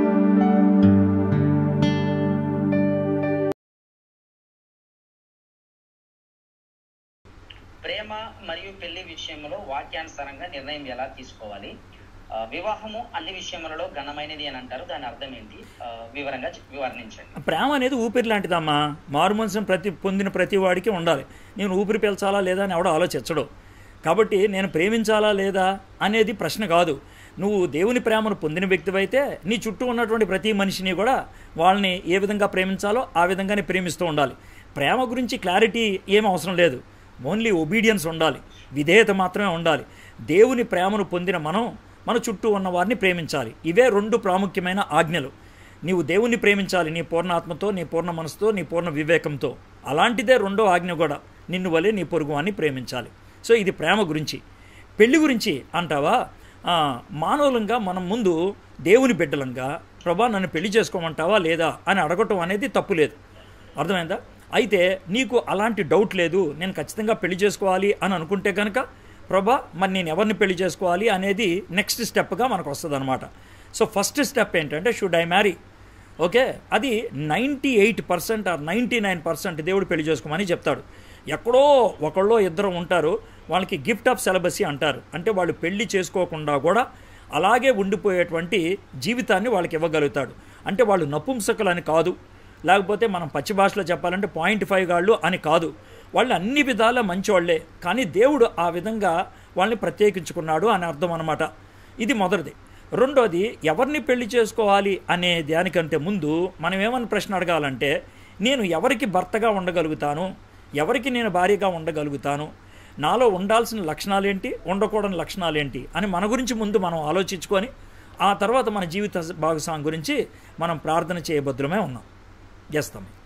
ప్రేమ మరియు పెళ్లి విషయంలో వాక్యానుసారంగా నిర్ణయం ఎలా తీసుకోవాలి ఆ, వివాహము అన్ని విషయములలో ఘనమైనది అని అంటారు దాని అర్థం ఏంటి ఆ, వివరంగా చె- వివరణించండి ప్రేమ అనేది ఊపిరి లాంటిదమ్మా మారు మనసును ప్రతి పొందిన ప్రతి వాడికి ఉండాలి నేను ఊపిరి పీల్చాలా లేదా అని ఎవడో ఆలోచించడు కాబట్టి నేను ప్రేమించాలా లేదా అనేది ప్రశ్న కాదు నువ్వు దేవుని ప్రేమను పొందిన వ్యక్తివైతే నీ చుట్టూ ఉన్నటువంటి ప్రతి మనిషిని కూడా వాళ్ళని ఏ విధంగా ప్రేమించాలో ఆ విధంగానే ప్రేమిస్తూ ఉండాలి ప్రేమ గురించి క్లారిటీ ఏం అవసరం లేదు ఓన్లీ ఒబీడియన్స్ ఉండాలి విధేయత మాత్రమే ఉండాలి దేవుని ప్రేమను పొందిన మనం మన చుట్టూ ఉన్న వారిని ప్రేమించాలి ఇవే రెండు ప్రాముఖ్యమైన ఆజ్ఞలు నీవు దేవుణ్ణి ప్రేమించాలి నీ పూర్ణ ఆత్మతో నీ పూర్ణ మనసుతో నీ పూర్ణ వివేకంతో అలాంటిదే రెండో ఆజ్ఞ కూడా నిన్ను వలె నీ పొరుగువాన్ని ప్రేమించాలి సో ఇది ప్రేమ గురించి పెళ్లి గురించి అంటావా ఆ, మానవులంగా మనం ముందు దేవుని బిడ్డలంగా ప్రభా నన్ను పెళ్లి చేసుకోమంటావా లేదా అని అడగటం అనేది తప్పు లేదు అర్థమైందా అయితే నీకు అలాంటి డౌట్ లేదు నేను ఖచ్చితంగా పెళ్లి చేసుకోవాలి అని అనుకుంటే కనుక ప్రభా మరి నేను ఎవరిని పెళ్లి చేసుకోవాలి అనేది నెక్స్ట్ స్టెప్గా మనకు వస్తుంది అనమాట సో ఫస్ట్ స్టెప్ ఏంటంటే షుడ్ ఐ మ్యారీ ఓకే అది ninety eight percent or ninety nine percent దేవుడు పెళ్లి చేసుకోమని చెప్తాడు ఎక్కడో ఒకళ్ళో ఇద్దరు ఉంటారు వాళ్ళకి గిఫ్ట్ ఆఫ్ సెలబసీ అంటారు అంటే వాళ్ళు పెళ్లి చేసుకోకుండా కూడా అలాగే ఉండిపోయేటువంటి జీవితాన్ని వాళ్ళకి ఇవ్వగలుగుతాడు అంటే వాళ్ళు నపుంసకులు అని కాదు లేకపోతే మనం పచ్చి భాషలో చెప్పాలంటే పాయింట్ ఫైవ్ గాళ్ళు అని కాదు వాళ్ళు అన్ని విధాల మంచివాళ్లే కానీ దేవుడు ఆ విధంగా వాళ్ళని ప్రత్యేకించుకున్నాడు అని అర్థం అనమాట ఇది మొదటిది రెండోది ఎవరిని పెళ్లి చేసుకోవాలి అనే దానికంటే ముందు మనం ఏమని ప్రశ్న అడగాలంటే నేను ఎవరికి భర్తగా ఉండగలుగుతాను ఎవరికి నేను భార్యగా ఉండగలుగుతాను నాలో ఉండాల్సిన లక్షణాలేంటి ఉండకూడని లక్షణాలేంటి అని మన గురించి ముందు మనం ఆలోచించుకొని ఆ తర్వాత మన జీవిత భాగస్వామి గురించి మనం ప్రార్థన చేయబద్రమే ఉన్నాం చేస్తాం